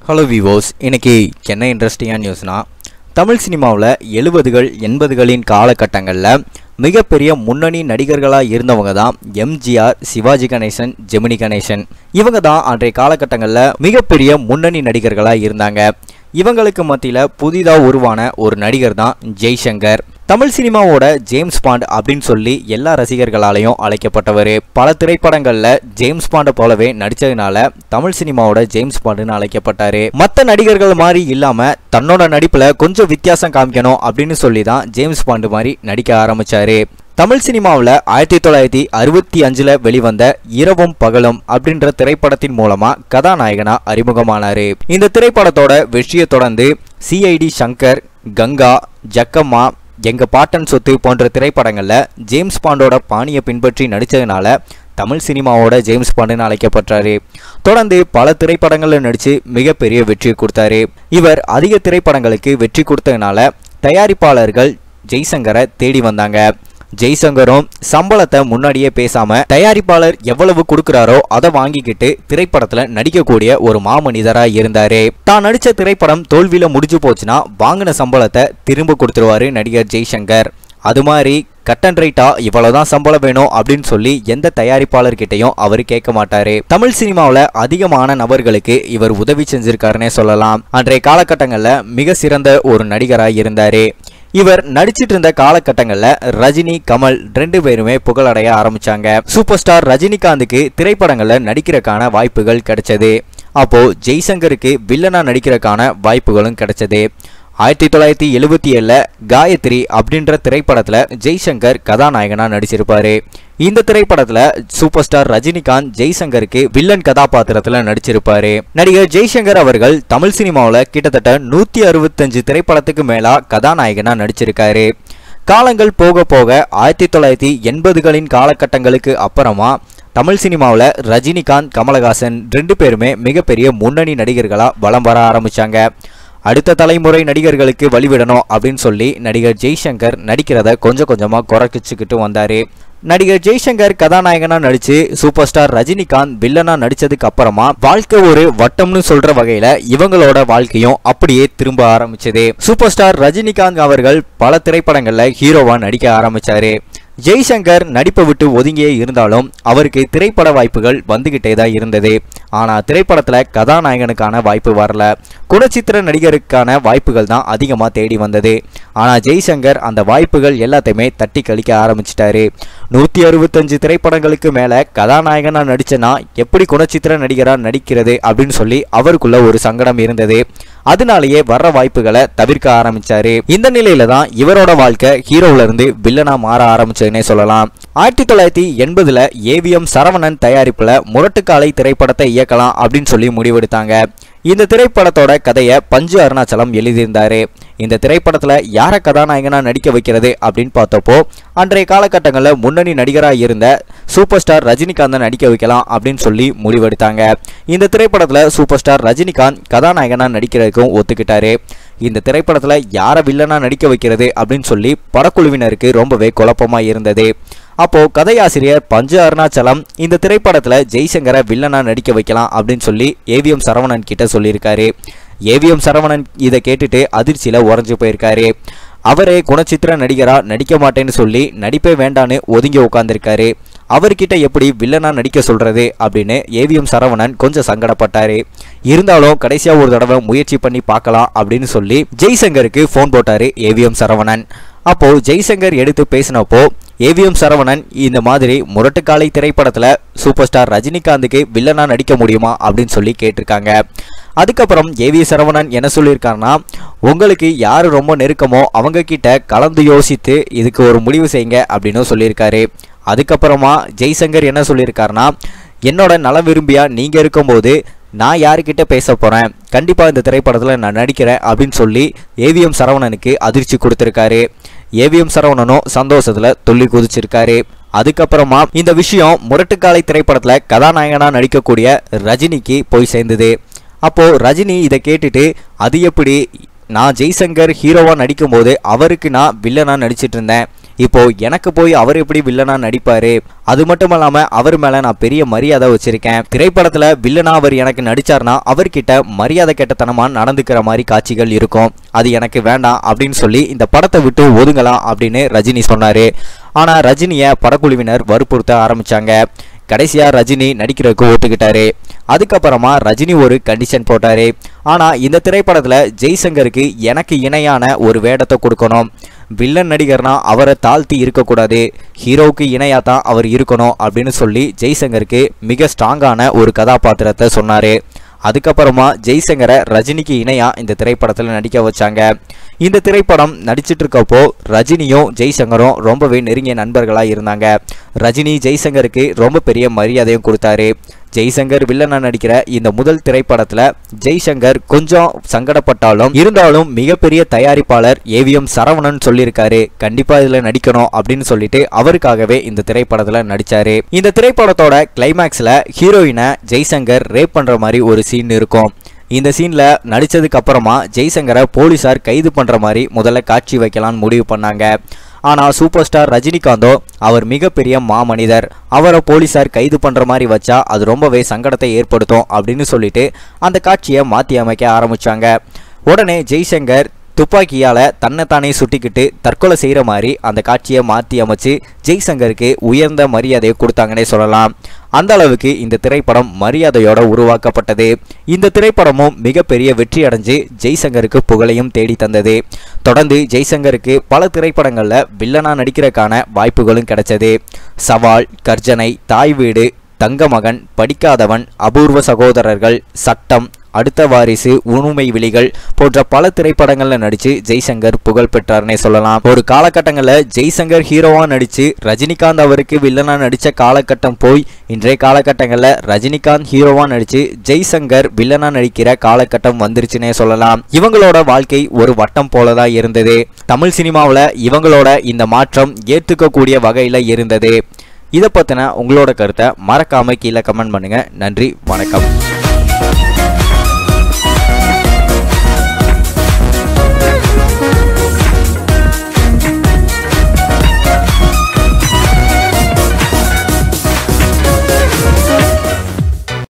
hello விவோஸ் இன்னைக்கு என்ன இன்ட்ரெஸ்டிங்கான நியூஸ்னா தமிழ் சினிமாவில் எழுபதுகள் எண்பதுகளின் காலகட்டங்களில் மிகப்பெரிய முன்னணி நடிகர்களாக இருந்தவங்க தான் எம்ஜிஆர் சிவாஜி கணேசன் ஜெமினி கணேசன் இவங்க தான் அன்றைய காலகட்டங்களில் மிகப்பெரிய முன்னணி நடிகர்களாக இருந்தாங்க இவங்களுக்கு மத்தியில் புதிதாக உருவான ஒரு நடிகர் தான் ஜெய்சங்கர் தமிழ் சினிமாவோட ஜேம்ஸ் பாண்ட் அப்படின்னு சொல்லி எல்லா ரசிகர்களாலையும் அழைக்கப்பட்டவர் பல திரைப்படங்களில் ஜேம்ஸ் பாண்டை போலவே நடிச்சதுனால தமிழ் சினிமாவோட ஜேம்ஸ் பாண்டுன்னு அழைக்கப்பட்டாரு மற்ற நடிகர்கள் மாதிரி இல்லாம தன்னோட நடிப்புல கொஞ்சம் வித்தியாசம் காமிக்கணும் அப்படின்னு சொல்லி தான் ஜேம்ஸ் பாண்டு மாதிரி நடிக்க ஆரம்பிச்சாரு தமிழ் சினிமாவில் ஆயிரத்தி தொள்ளாயிரத்தி அறுபத்தி அஞ்சில் வெளிவந்த இரவும் பகலும் அப்படின்ற திரைப்படத்தின் மூலமா கதாநாயகனா அறிமுகமானாரு இந்த திரைப்படத்தோட வெற்றியை தொடர்ந்து சிஐடி சங்கர் கங்கா ஜக்கம்மா எங்க பாட்டன் சொத்து போன்ற திரைப்படங்கள்ல ஜேம்ஸ் பாண்டோட பாணியை பின்பற்றி நடிச்சதுனால தமிழ் சினிமாவோட ஜேம்ஸ் பாண்டுன்னு அழைக்கப்பட்டாரு தொடர்ந்து பல திரைப்படங்களில் நடித்து மிகப்பெரிய வெற்றி கொடுத்தாரு இவர் அதிக திரைப்படங்களுக்கு வெற்றி கொடுத்ததுனால தயாரிப்பாளர்கள் ஜெய்சங்கரை தேடி வந்தாங்க ஜெய்சங்கரும் சம்பளத்தை முன்னாடியே பேசாம தயாரிப்பாளர் எவ்வளவு கொடுக்குறாரோ அதை வாங்கிக்கிட்டு திரைப்படத்துல நடிக்கக்கூடிய ஒரு மாமனிதரா இருந்தாரு தான் நடிச்ச திரைப்படம் தோல்வியில முடிஞ்சு போச்சுன்னா வாங்கின சம்பளத்தை திரும்ப கொடுத்துருவாரு நடிகர் ஜெய்சங்கர் அது மாதிரி கட் அண்ட் ரைட்டா இவ்வளவுதான் சம்பளம் வேணும் அப்படின்னு சொல்லி எந்த தயாரிப்பாளர்கிட்டையும் அவர் கேட்க மாட்டாரு தமிழ் சினிமாவில் அதிகமான நபர்களுக்கு இவர் உதவி செஞ்சிருக்காருன்னே சொல்லலாம் அன்றைய காலகட்டங்களில் மிக சிறந்த ஒரு நடிகராக இருந்தாரு இவர் நடிச்சிட்டு இருந்த காலகட்டங்களில் ரஜினி கமல் ரெண்டு பேருமே புகழடைய ஆரம்பிச்சாங்க சூப்பர் ஸ்டார் ரஜினிகாந்துக்கு திரைப்படங்களில் நடிக்கிறதுக்கான வாய்ப்புகள் கிடைச்சது அப்போ ஜெய்சங்கருக்கு வில்லனா நடிக்கிறதுக்கான வாய்ப்புகளும் கிடைச்சது ஆயிரத்தி தொள்ளாயிரத்தி எழுபத்தி ஏழில் காயத்ரி அப்படின்ற திரைப்படத்தில் ஜெய்சங்கர் கதாநாயகனாக நடிச்சிருப்பாரு இந்த திரைப்படத்தில் சூப்பர் ஸ்டார் ரஜினிகாந்த் ஜெய்சங்கருக்கு வில்லன் கதாபாத்திரத்தில் நடிச்சிருப்பாரு நடிகர் ஜெய்சங்கர் அவர்கள் தமிழ் சினிமாவில் கிட்டத்தட்ட நூற்றி அறுபத்தஞ்சு திரைப்படத்துக்கு மேலா கதாநாயகனாக நடிச்சிருக்காரு காலங்கள் போக போக ஆயிரத்தி தொள்ளாயிரத்தி எண்பதுகளின் காலகட்டங்களுக்கு அப்புறமா தமிழ் சினிமாவில் ரஜினிகாந்த் கமலஹாசன் ரெண்டு பேருமே மிகப்பெரிய முன்னணி நடிகர்களாக வலம் வர ஆரம்பிச்சாங்க அடுத்த தலைமுறை நடிகர்களுக்கு வழிவிடணும் அப்படின்னு சொல்லி நடிகர் ஜெய்சங்கர் நடிக்கிறத கொஞ்சம் கொஞ்சமாக குறைச்சிக்கிட்டு வந்தார் நடிகர் ஜெய்சங்கர் கதாநாயகனா நடிச்சு சூப்பர் ஸ்டார் ரஜினிகாந்த் வில்லனா நடிச்சதுக்கு அப்புறமா வாழ்க்கை ஒரு வட்டம்னு சொல்ற வகையில இவங்களோட வாழ்க்கையும் அப்படியே திரும்ப ஆரம்பிச்சது சூப்பர் ஸ்டார் ரஜினிகாந்த் அவர்கள் பல திரைப்படங்கள்ல ஹீரோவா நடிக்க ஆரம்பிச்சாரு ஜெய்சங்கர் நடிப்பை விட்டு ஒதுங்கியே இருந்தாலும் அவருக்கு திரைப்பட வாய்ப்புகள் வந்துகிட்டே தான் இருந்தது ஆனால் திரைப்படத்தில் கதாநாயகனுக்கான வாய்ப்பு வரல குணச்சித்திர நடிகருக்கான வாய்ப்புகள் தான் அதிகமாக தேடி வந்தது ஆனால் ஜெய்சங்கர் அந்த வாய்ப்புகள் எல்லாத்தையுமே தட்டி கழிக்க ஆரம்பிச்சிட்டாரு நூற்றி அறுபத்தஞ்சு திரைப்படங்களுக்கு மேலே கதாநாயகனாக நடிச்சனா எப்படி குணச்சித்திர நடிகராக நடிக்கிறது அப்படின்னு சொல்லி அவருக்குள்ள ஒரு சங்கடம் இருந்தது அதனாலேயே வர்ற வாய்ப்புகளை தவிர்க்க ஆரம்பிச்சாரு இந்த நிலையில தான் இவரோட வாழ்க்கை ஹீரோல இருந்து வில்லனா மாற ஆரம்பிச்சதுன்னே சொல்லலாம் ஆயிரத்தி தொள்ளாயிரத்தி எண்பதுல ஏவிஎம் சரவணன் தயாரிப்புல முரட்டுக்காலை திரைப்படத்தை இயக்கலாம் அப்படின்னு சொல்லி முடிவெடுத்தாங்க இந்த திரைப்படத்தோட கதையை பஞ்சு அருணாச்சலம் எழுதியிருந்தாரு இந்த திரைப்படத்துல யார கதாநாயகனா நடிக்க வைக்கிறது அப்படின்னு பார்த்தப்போ அன்றைய காலகட்டங்களில் முன்னணி நடிகராக இருந்த சூப்பர் ஸ்டார் ரஜினிகாந்தை நடிக்க வைக்கலாம் அப்படின்னு சொல்லி முடிவெடுத்தாங்க இந்த திரைப்படத்துல சூப்பர் ஸ்டார் ரஜினிகாந்த் கதாநாயகனா நடிக்கிறதுக்கும் ஒத்துக்கிட்டாரு இந்த திரைப்படத்தில் யாரை வில்லனா நடிக்க வைக்கிறது அப்படின்னு சொல்லி படக்குழுவினருக்கு ரொம்பவே குழப்பமாக இருந்தது அப்போ கதையாசிரியர் பஞ்சு அருணாச்சலம் இந்த திரைப்படத்தில் ஜெய்சங்கரை வில்லனா நடிக்க வைக்கலாம் அப்படின்னு சொல்லி ஏவிஎம் சரவணன் கிட்ட சொல்லியிருக்காரு ஏவிஎம் சரவணன் இதை கேட்டுட்டு அதிர்ச்சியில் உறைஞ்சு போயிருக்காரு அவரே குணச்சித்திர நடிகரா நடிக்க மாட்டேன்னு சொல்லி நடிப்பே வேண்டான்னு ஒதுங்கி உட்காந்துருக்காரு அவர்கிட்ட எப்படி வில்லனா நடிக்க சொல்றது அப்படின்னு ஏவிஎம் சரவணன் கொஞ்சம் சங்கடப்பட்டாரு இருந்தாலும் கடைசியா ஒரு தடவை முயற்சி பண்ணி பார்க்கலாம் அப்படின்னு சொல்லி ஜெய்சங்கருக்கு ஃபோன் போட்டாரு ஏவிஎம் சரவணன் அப்போ ஜெய்சங்கர் எடுத்து பேசினப்போ ஏவிஎம் சரவணன் இந்த மாதிரி முரட்டுக்காலை திரைப்படத்தில் சூப்பர் ஸ்டார் ரஜினிகாந்துக்கு வில்லனா நடிக்க முடியுமா அப்படின்னு சொல்லி கேட்டிருக்காங்க அதுக்கப்புறம் ஏவி சரவணன் என்ன சொல்லியிருக்காருன்னா உங்களுக்கு யார் ரொம்ப நெருக்கமோ அவங்க கிட்ட கலந்து யோசித்து இதுக்கு ஒரு முடிவு செய்யுங்க அப்படின்னு சொல்லியிருக்காரு அதுக்கப்புறமா ஜெய்சங்கர் என்ன சொல்லியிருக்காருன்னா என்னோட நல விரும்பியா நீங்கள் இருக்கும்போது நான் யாருக்கிட்ட பேச போகிறேன் கண்டிப்பாக இந்த திரைப்படத்தில் நான் நடிக்கிறேன் அப்படின்னு சொல்லி ஏவிஎம் சரவணனுக்கு அதிர்ச்சி கொடுத்துருக்காரு ஏவிஎம் சரவணனும் சந்தோஷத்தில் துள்ளி குதிச்சிருக்காரு அதுக்கப்புறமா இந்த விஷயம் முரட்டுக்காலை திரைப்படத்தில் கதாநாயகனாக நடிக்கக்கூடிய ரஜினிக்கு போய் சேர்ந்தது அப்போது ரஜினி இதை கேட்டுட்டு அது எப்படி நான் ஜெய்சங்கர் ஹீரோவாக நடிக்கும்போது அவருக்கு நான் வில்லனாக நடிச்சிட்டு இருந்தேன் இப்போ எனக்கு போய் அவர் எப்படி வில்லனா நடிப்பாரு அது மட்டும் இல்லாம அவர் மேல நான் பெரிய மரியாதை வச்சிருக்கேன் திரைப்படத்துல வில்லனா அவர் எனக்கு நடிச்சார்னா அவர்கிட்ட மரியாதை கெட்டத்தனமா நடந்துக்கிற மாதிரி காட்சிகள் இருக்கும் அது எனக்கு வேண்டாம் அப்படின்னு சொல்லி இந்த படத்தை விட்டு ஒதுங்கலாம் அப்படின்னு ரஜினி சொன்னாரு ஆனா ரஜினியை படக்குழுவினர் வற்புறுத்த ஆரம்பிச்சாங்க கடைசியா ரஜினி நடிக்கிறதுக்கு ஒத்துக்கிட்டாரு அதுக்கப்புறமா ரஜினி ஒரு கண்டிஷன் போட்டாரு ஆனா இந்த திரைப்படத்துல ஜெய்சங்கருக்கு எனக்கு இணையான ஒரு வேடத்தை கொடுக்கணும் வில்லன் நடிகர்னா அவரை தாழ்த்தி இருக்கக்கூடாது ஹீரோவுக்கு இணையாக தான் அவர் இருக்கணும் அப்படின்னு சொல்லி ஜெய்சங்கருக்கு மிக ஸ்ட்ராங்கான ஒரு கதாபாத்திரத்தை சொன்னார் அதுக்கப்புறமா ஜெய்சங்கரை ரஜினிக்கு இணையாக இந்த திரைப்படத்தில் நடிக்க வச்சாங்க இந்த திரைப்படம் நடிச்சிட்டு இருக்கப்போ ரஜினியும் ஜெய்சங்கரும் ரொம்பவே நெருங்கிய நண்பர்களாக இருந்தாங்க ரஜினி ஜெய்சங்கருக்கு ரொம்ப பெரிய மரியாதையும் கொடுத்தாரு ஜெய்சங்கர் வில்லனா நடிக்கிற இந்த முதல் திரைப்படத்துல ஜெய்சங்கர் கொஞ்சம் சங்கடப்பட்டாலும் இருந்தாலும் மிகப்பெரிய தயாரிப்பாளர் ஏவிஎம் சரவணன் சொல்லியிருக்காரு கண்டிப்பா இதுல நடிக்கணும் அப்படின்னு சொல்லிட்டு அவருக்காகவே இந்த திரைப்படத்துல நடிச்சாரு இந்த திரைப்படத்தோட கிளைமேக்ஸ்ல ஹீரோயினை ஜெய்சங்கர் ரேப் பண்ற மாதிரி ஒரு சீன் இருக்கும் இந்த சீன்ல நடிச்சதுக்கு அப்புறமா ஜெய்சங்கரை போலீசார் கைது பண்ற மாதிரி முதல்ல காட்சி வைக்கலாம்னு முடிவு பண்ணாங்க ஆனால் சூப்பர் ஸ்டார் ரஜினிகாந்தோ அவர் மிகப்பெரிய மாமனிதர் அவரை போலீசார் கைது பண்ணுற மாதிரி வச்சா அது ரொம்பவே சங்கடத்தை ஏற்படுத்தும் அப்படின்னு சொல்லிட்டு அந்த காட்சியை மாற்றி அமைக்க ஆரம்பித்தாங்க உடனே ஜெய்சங்கர் துப்பாக்கியால் தன்னைத்தானே சுட்டிக்கிட்டு தற்கொலை செய்கிற மாதிரி அந்த காட்சியை மாற்றி அமைச்சு ஜெய்சங்கருக்கு உயர்ந்த மரியாதையை கொடுத்தாங்கன்னே சொல்லலாம் அந்த அளவுக்கு இந்த திரைப்படம் மரியாதையோட உருவாக்கப்பட்டது இந்த திரைப்படமும் மிகப்பெரிய வெற்றி அடைஞ்சு ஜெய்சங்கருக்கு புகழையும் தேடி தந்தது தொடர்ந்து ஜெய்சங்கருக்கு பல திரைப்படங்களில் வில்லனா நடிக்கிறதுக்கான வாய்ப்புகளும் கிடைச்சது சவால் கர்ஜனை தாய் வீடு தங்கமகன் படிக்காதவன் அபூர்வ சகோதரர்கள் சட்டம் அடுத்த வாரிசு உண்மை விழிகள் போன்ற பல திரைப்படங்களில் நடித்து ஜெய்சங்கர் புகழ் பெற்றார்னே சொல்லலாம் ஒரு காலகட்டங்களில் ஜெய்சங்கர் ஹீரோவா நடித்து ரஜினிகாந்த் அவருக்கு வில்லனா நடித்த காலகட்டம் போய் இன்றைய காலகட்டங்களில் ரஜினிகாந்த் ஹீரோவா நடித்து ஜெய்சங்கர் வில்லனா நடிக்கிற காலகட்டம் வந்துருச்சுன்னே சொல்லலாம் இவங்களோட வாழ்க்கை ஒரு வட்டம் போல தான் இருந்தது தமிழ் சினிமாவில் இவங்களோட இந்த மாற்றம் ஏற்றுக்கக்கூடிய வகையில் இருந்தது இதை பற்றின உங்களோட கருத்தை மறக்காம கீழே கமெண்ட் பண்ணுங்க நன்றி வணக்கம்